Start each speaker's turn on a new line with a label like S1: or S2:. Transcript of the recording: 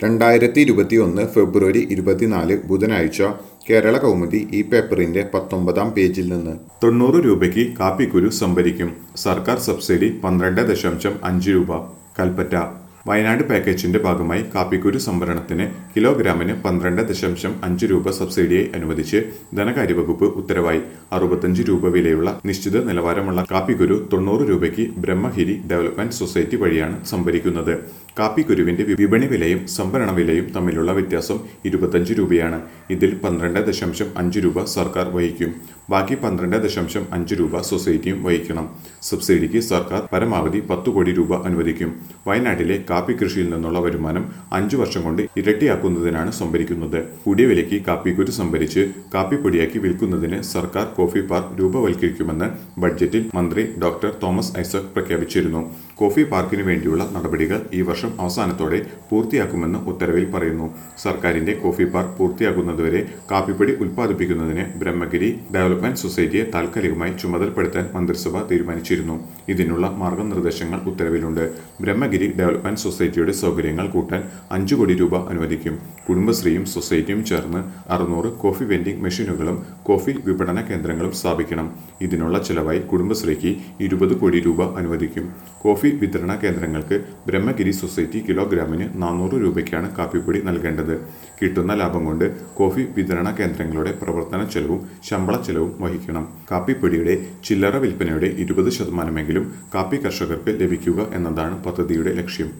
S1: രണ്ടായിരത്തി ഇരുപത്തിയൊന്ന് ഫെബ്രുവരി ഇരുപത്തിനാല് ബുധനാഴ്ച കേരള കൗമുദി ഈ പേപ്പറിന്റെ പത്തൊമ്പതാം പേജിൽ നിന്ന് തൊണ്ണൂറ് രൂപയ്ക്ക് കാപ്പിക്കുരു സംഭരിക്കും സർക്കാർ സബ്സിഡി പന്ത്രണ്ട് ദശാംശം അഞ്ച് രൂപ കൽപ്പറ്റ വയനാട് പാക്കേജിന്റെ ഭാഗമായി കാപ്പിക്കുരു സംഭരണത്തിന് കിലോഗ്രാമിന് പന്ത്രണ്ട് ദശാംശം അഞ്ച് രൂപ സബ്സിഡിയായി അനുവദിച്ച് ധനകാര്യ വകുപ്പ് ഉത്തരവായി അറുപത്തഞ്ച് രൂപ വിലയുള്ള നിശ്ചിത നിലവാരമുള്ള കാപ്പിക്കുരു തൊണ്ണൂറ് രൂപയ്ക്ക് ബ്രഹ്മഹിരി ഡെവലപ്മെന്റ് സൊസൈറ്റി വഴിയാണ് സംഭരിക്കുന്നത് കാപ്പിക്കുരുവിന്റെ വിപണി വിലയും സംഭരണ വിലയും തമ്മിലുള്ള വ്യത്യാസം ഇരുപത്തഞ്ച് രൂപയാണ് ഇതിൽ പന്ത്രണ്ട് ദശാംശം അഞ്ച് രൂപ സർക്കാർ വഹിക്കും ബാക്കി പന്ത്രണ്ട് ദശാംശം അഞ്ച് രൂപ സൊസൈറ്റിയും വഹിക്കണം സബ്സിഡിക്ക് സർക്കാർ പരമാവധി പത്ത് കോടി രൂപ അനുവദിക്കും വയനാട്ടിലെ കാപ്പി കൃഷിയിൽ നിന്നുള്ള വരുമാനം അഞ്ചു വർഷം കൊണ്ട് ഇരട്ടിയാക്കുന്നതിനാണ് സംഭരിക്കുന്നത് കൂടിയ വിലയ്ക്ക് കാപ്പിക്കുരു സംഭരിച്ച് കാപ്പിപ്പൊടിയാക്കി വിൽക്കുന്നതിന് സർക്കാർ കോഫി പാർക്ക് രൂപവൽക്കരിക്കുമെന്ന് ബഡ്ജറ്റിൽ മന്ത്രി ഡോക്ടർ തോമസ് ഐസക് പ്രഖ്യാപിച്ചിരുന്നു കോഫി പാർക്കിന് വേണ്ടിയുള്ള നടപടികൾ ഈ വർഷം അവസാനത്തോടെ പൂർത്തിയാക്കുമെന്ന് ഉത്തരവിൽ പറയുന്നു സർക്കാരിന്റെ കോഫി പാർക്ക് പൂർത്തിയാകുന്നതുവരെ കാപ്പിപ്പൊടി ഉൽപ്പാദിപ്പിക്കുന്നതിന് ബ്രഹ്മഗിരി ഡെവലപ്മെന്റ് സൊസൈറ്റിയെ താൽക്കാലികമായി ചുമതലപ്പെടുത്താൻ മന്ത്രിസഭ തീരുമാനിച്ചിരുന്നു ഇതിനുള്ള മാർഗനിർദ്ദേശങ്ങൾ ഉത്തരവിലുണ്ട് ബ്രഹ്മഗിരി ഡെവലപ്മെന്റ് സൊസൈറ്റിയുടെ സൗകര്യങ്ങൾ കൂട്ടാൻ അഞ്ചു കോടി രൂപ അനുവദിക്കും കുടുംബശ്രീയും സൊസൈറ്റിയും ചേർന്ന് അറുന്നൂറ് കോഫി വെൻഡിംഗ് മെഷീനുകളും കോഫി വിപണന കേന്ദ്രങ്ങളും സ്ഥാപിക്കണം ഇതിനുള്ള ചെലവായി കുടുംബശ്രീക്ക് ഇരുപത് കോടി രൂപ അനുവദിക്കും കോഫി വിതരണ കേന്ദ്രങ്ങൾക്ക് ബ്രഹ്മഗിരി സൊസൈറ്റി കിലോഗ്രാമിന് നാനൂറ് രൂപയ്ക്കാണ് കാപ്പിപ്പൊടി നൽകേണ്ടത് കിട്ടുന്ന ലാഭം കൊണ്ട് കോഫി വിതരണ കേന്ദ്രങ്ങളുടെ പ്രവർത്തന ചെലവും ശമ്പള ചെലവും വഹിക്കണം കാപ്പിപ്പൊടിയുടെ ചില്ലറ വിൽപ്പനയുടെ ഇരുപത് ശതമാനമെങ്കിലും കാപ്പി കർഷകർക്ക് ലഭിക്കുക എന്നതാണ് പദ്ധതിയുടെ ലക്ഷ്യം